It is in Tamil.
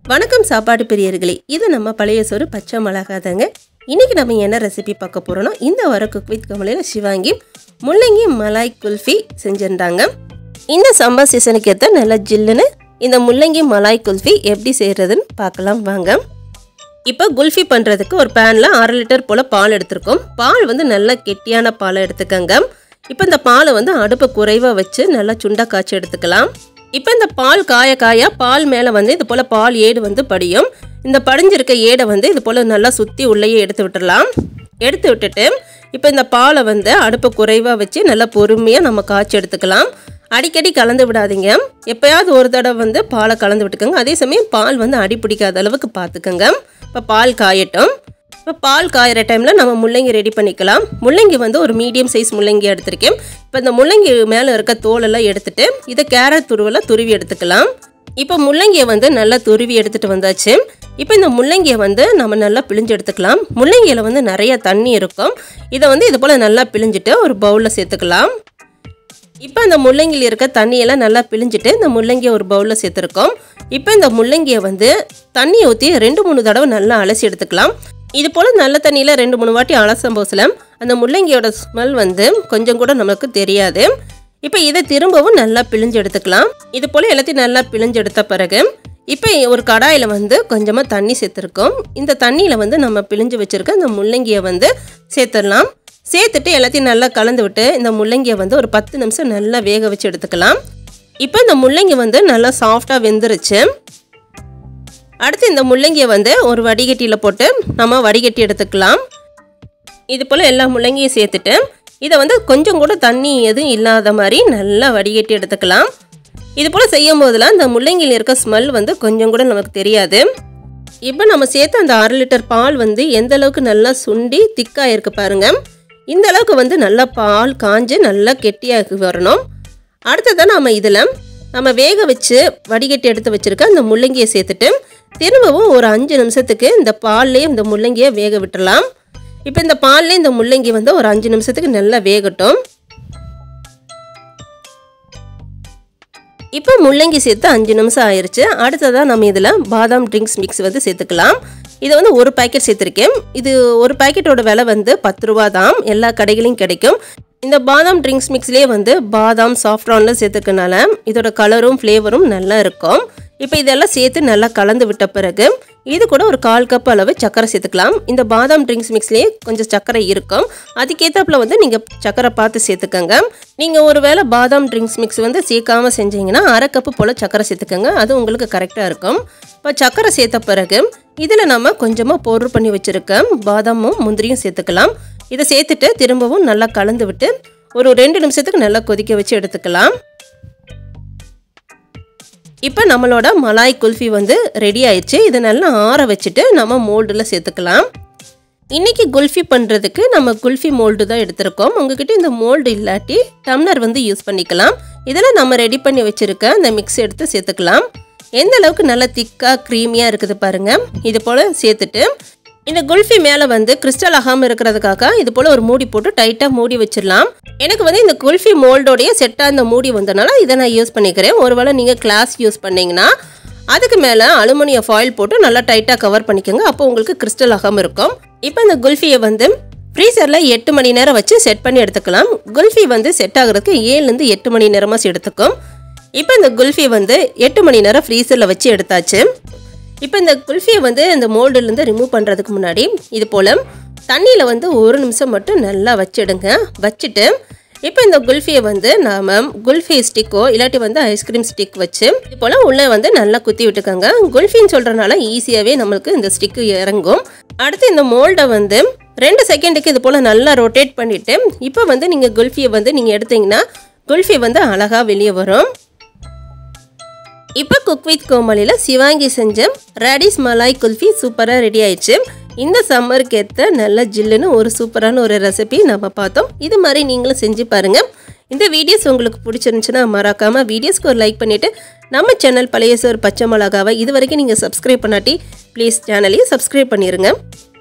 வணக்கம் சாப்பாடு பிரியர்களே இது நம்ம பழைய சோறு பச்சை மிளகா தாங்க இன்னைக்கு நம்ம என்ன ரெசிபி பார்க்க போறோம்னா இந்த வர குக் வித் கமலையில் சிவாங்கி முள்ளங்கி மலாய் குல்ஃபி செஞ்சிருந்தாங்க இந்த சம்மர் சீசனுக்கு ஏற்ற நல்லா ஜில்லுன்னு இந்த முள்ளங்கி மலாய் குல்ஃபி எப்படி செய்கிறதுன்னு பார்க்கலாம் வாங்க இப்போ குல்ஃபி பண்ணுறதுக்கு ஒரு பேனில் அரை லிட்டர் போல் பால் எடுத்திருக்கோம் பால் வந்து நல்லா கெட்டியான பாலை எடுத்துக்கங்க இப்போ இந்த பாலை வந்து அடுப்பை குறைவாக வச்சு நல்லா சுண்டா காய்ச்சி எடுத்துக்கலாம் இப்போ இந்த பால் காய காய பால் மேலே வந்து இது போல் பால் ஏடு வந்து படியும் இந்த படிஞ்சிருக்க ஏடை வந்து இது போல் நல்லா சுற்றி உள்ளேயே எடுத்து விட்டுடலாம் எடுத்து விட்டுட்டு இப்போ இந்த பாலை வந்து அடுப்பை குறைவாக வச்சு நல்லா பொறுமையாக நம்ம காய்ச்சி எடுத்துக்கலாம் அடிக்கடி கலந்து விடாதீங்க எப்போயாவது ஒரு தடவை வந்து பாலை கலந்து விட்டுக்கோங்க அதே சமயம் பால் வந்து அடி பிடிக்காத அளவுக்கு பார்த்துக்கோங்க இப்போ பால் காயட்டும் இப்போ பால் காயிற டைமில் நம்ம முள்ளங்கி ரெடி பண்ணிக்கலாம் முள்ளங்கி வந்து ஒரு மீடியம் சைஸ் முள்ளங்கி எடுத்திருக்கேன் இப்போ இந்த முள்ளங்கி மேலே இருக்க தோலெல்லாம் எடுத்துட்டு இதை கேரட் துருவெல்லாம் துருவி எடுத்துக்கலாம் இப்போ முள்ளங்கியை வந்து நல்லா துருவி எடுத்துகிட்டு வந்தாச்சு இப்போ இந்த முள்ளங்கியை வந்து நம்ம நல்லா பிழிஞ்சு எடுத்துக்கலாம் முள்ளங்கியில் வந்து நிறைய தண்ணி இருக்கும் இதை வந்து இது போல் நல்லா பிழிஞ்சிட்டு ஒரு பவுலில் சேர்த்துக்கலாம் இப்போ இந்த முள்ளங்கியில் இருக்க தண்ணியெல்லாம் நல்லா பிழிஞ்சிட்டு இந்த முள்ளங்கியை ஒரு பவுலில் சேர்த்துருக்கோம் இப்போ இந்த முள்ளங்கியை வந்து தண்ணியை ஊற்றி ரெண்டு மூணு தடவை நல்லா அலசி எடுத்துக்கலாம் இது போல் நல்ல தண்ணியில் ரெண்டு மூணு வாட்டி அலசும் போசில் அந்த முள்ளங்கியோட ஸ்மெல் வந்து கொஞ்சம் கூட நமக்கு தெரியாது இப்போ இதை திரும்பவும் நல்லா பிழிஞ்சு எடுத்துக்கலாம் இது போல் எல்லாத்தையும் நல்லா பிழிஞ்சு எடுத்த பிறகு இப்போ ஒரு கடாயில் வந்து கொஞ்சமாக தண்ணி சேர்த்துருக்கோம் இந்த தண்ணியில் வந்து நம்ம பிழிஞ்சு வச்சுருக்க இந்த முள்ளங்கியை வந்து சேர்த்துடலாம் சேர்த்துட்டு எல்லாத்தையும் நல்லா கலந்து விட்டு இந்த முள்ளங்கியை வந்து ஒரு பத்து நிமிஷம் நல்லா வேக வச்சு எடுத்துக்கலாம் இப்போ இந்த முள்ளங்கி வந்து நல்லா சாஃப்டாக வெந்துருச்சு அடுத்து இந்த முள்ளங்கியை வந்து ஒரு வடிகட்டியில் போட்டு நம்ம வடிகட்டி எடுத்துக்கலாம் இது போல் எல்லா முள்ளங்கியும் சேர்த்துட்டு இதை வந்து கொஞ்சம் கூட தண்ணி எதுவும் இல்லாத மாதிரி நல்லா வடிகட்டி எடுத்துக்கலாம் இது போல் செய்யும் போதெல்லாம் இந்த முள்ளங்கியில் இருக்க ஸ்மெல் வந்து கொஞ்சம் கூட நமக்கு தெரியாது இப்போ நம்ம சேர்த்த அந்த அரை லிட்டர் பால் வந்து எந்த அளவுக்கு நல்லா சுண்டி திக்காக இருக்கு பாருங்க இந்த அளவுக்கு வந்து நல்லா பால் காஞ்சு நல்லா கெட்டியாக வரணும் அடுத்ததான் நம்ம இதில் நம்ம வேக வச்சு வடிகட்டி எடுத்து வச்சுருக்க அந்த முள்ளங்கியை சேர்த்துட்டு திரும்பவும் ஒரு அஞ்சு நிமிஷத்துக்கு இந்த பால்லேயே இந்த முள்ளங்கியை வேக விட்டுறலாம் இப்போ இந்த பால்லே இந்த முள்ளங்கி வந்து ஒரு அஞ்சு நிமிஷத்துக்கு நல்லா வேகட்டும் இப்போ முள்ளங்கி சேர்த்து அஞ்சு நிமிஷம் ஆயிடுச்சு அடுத்ததாக நம்ம இதில் பாதாம் ட்ரிங்க்ஸ் மிக்ஸ் வந்து சேர்த்துக்கலாம் இதை வந்து ஒரு பாக்கெட் சேர்த்துருக்கேன் இது ஒரு பாக்கெட்டோட விலை வந்து பத்து ரூபா தான் எல்லா கடைகளையும் கிடைக்கும் இந்த பாதாம் ட்ரிங்க்ஸ் மிக்ஸ்லேயே வந்து பாதாம் சாஃப்ரானில் சேர்த்துக்கனால இதோட கலரும் ஃப்ளேவரும் நல்லா இருக்கும் இப்போ இதெல்லாம் சேர்த்து நல்லா கலந்து விட்ட பிறகு இது கூட ஒரு கால் கப் அளவு சக்கரை சேர்த்துக்கலாம் இந்த பாதாம் ட்ரிங்க்ஸ் மிக்ஸ்லேயே கொஞ்சம் சக்கரை இருக்கும் அதுக்கேற்றாப்புல வந்து நீங்கள் சக்கரை பார்த்து சேர்த்துக்கோங்க நீங்கள் ஒரு வேளை பாதாம் ட்ரிங்க்ஸ் மிக்ஸ் வந்து சேர்க்காம செஞ்சீங்கன்னா அரை கப்பு போல் சக்கரை சேர்த்துக்கோங்க அது உங்களுக்கு கரெக்டாக இருக்கும் இப்போ சக்கரை சேர்த்த பிறகு இதில் நம்ம கொஞ்சமாக பவுடர் பண்ணி வச்சுருக்க பாதாமும் முந்திரியும் சேர்த்துக்கலாம் இதை சேர்த்துட்டு திரும்பவும் நல்லா கலந்து விட்டு ஒரு ரெண்டு நிமிஷத்துக்கு நல்லா கொதிக்க வச்சு எடுத்துக்கலாம் இப்போ நம்மளோட மலாய் குல்ஃபி வந்து ரெடி ஆயிடுச்சு இதை நல்லா ஆற வச்சுட்டு நம்ம மோல்டில் சேர்த்துக்கலாம் இன்றைக்கி குல்ஃபி பண்ணுறதுக்கு நம்ம குல்ஃபி மோல்டு தான் எடுத்திருக்கோம் உங்ககிட்ட இந்த மோல்டு இல்லாட்டி டம்ளர் வந்து யூஸ் பண்ணிக்கலாம் இதில் நம்ம ரெடி பண்ணி வச்சுருக்க இந்த மிக்ஸ் எடுத்து சேர்த்துக்கலாம் எந்த அளவுக்கு நல்லா திக்காக க்ரீமியாக இருக்குது பாருங்கள் இது போல் சேர்த்துட்டு இந்த குல்ஃபி மேலே வந்து கிறிஸ்டல் ஆகாமல் இருக்கிறதுக்காக இது போல் ஒரு மூடி போட்டு டைட்டாக மூடி வச்சிடலாம் எனக்கு வந்து இந்த குல்ஃபி மோல்டோடைய செட்டாக இந்த மூடி வந்தனால இதை நான் யூஸ் பண்ணிக்கிறேன் ஒருவேளை நீங்கள் கிளாஸ் யூஸ் பண்ணிங்கன்னா அதுக்கு மேலே அலுமினிய ஃபாயில் போட்டு நல்லா டைட்டாக கவர் பண்ணிக்கோங்க அப்போ உங்களுக்கு கிறிஸ்டல் ஆகாமல் இருக்கும் இப்போ இந்த குல்ஃபியை வந்து ஃப்ரீசரில் எட்டு மணி நேரம் வச்சு செட் பண்ணி எடுத்துக்கலாம் குல்ஃபி வந்து செட் ஆகுறதுக்கு ஏழுலேருந்து எட்டு மணி நேரமாக எடுத்துக்கும் இப்போ இந்த குல்ஃபி வந்து எட்டு மணி நேரம் ஃப்ரீசரில் வச்சு எடுத்தாச்சு இப்போ இந்த குல்ஃபியை வந்து இந்த மோல்டுலேருந்து ரிமூவ் பண்ணுறதுக்கு முன்னாடி இது போல் தண்ணியில் வந்து ஒரு நிமிஷம் மட்டும் நல்லா வச்சிடுங்க வச்சுட்டு இப்போ இந்த குல்ஃபியை வந்து நாம் குல்ஃபி ஸ்டிக்கோ இல்லாட்டி வந்து ஐஸ்கிரீம் ஸ்டிக் வச்சு இது போல் உள்ளே வந்து நல்லா குத்தி விட்டுக்கோங்க குல்ஃபின்னு சொல்கிறனால ஈஸியாகவே நம்மளுக்கு இந்த ஸ்டிக்கு இறங்கும் அடுத்து இந்த மோல்டை வந்து ரெண்டு செகண்டுக்கு இது போல் நல்லா ரொட்டேட் பண்ணிவிட்டு இப்போ வந்து நீங்கள் குல்ஃபியை வந்து நீங்கள் எடுத்தீங்கன்னா குல்ஃபி வந்து அழகாக வெளியே வரும் இப்போ குக் வித் கோமலியில் சிவாங்கி செஞ்ச ரடிஸ் மலாய் குல்ஃபி சூப்பராக ரெடி ஆயிடுச்சு இந்த சம்மருக்கு ஏற்ற நல்ல ஜில்லுன்னு ஒரு சூப்பரான ஒரு ரெசிபி நம்ம பார்த்தோம் இது மாதிரி நீங்களும் செஞ்சு பாருங்கள் இந்த வீடியோஸ் உங்களுக்கு பிடிச்சிருந்துச்சுன்னா மறக்காமல் வீடியோஸ்க்கு ஒரு லைக் பண்ணிவிட்டு நம்ம சேனல் பழைய சோர் பச்சை மிளகாவை இது வரைக்கும் நீங்கள் சப்ஸ்கிரைப் பண்ணாட்டி ப்ளீஸ் சேனலையும் சப்ஸ்கிரைப் பண்ணிடுங்க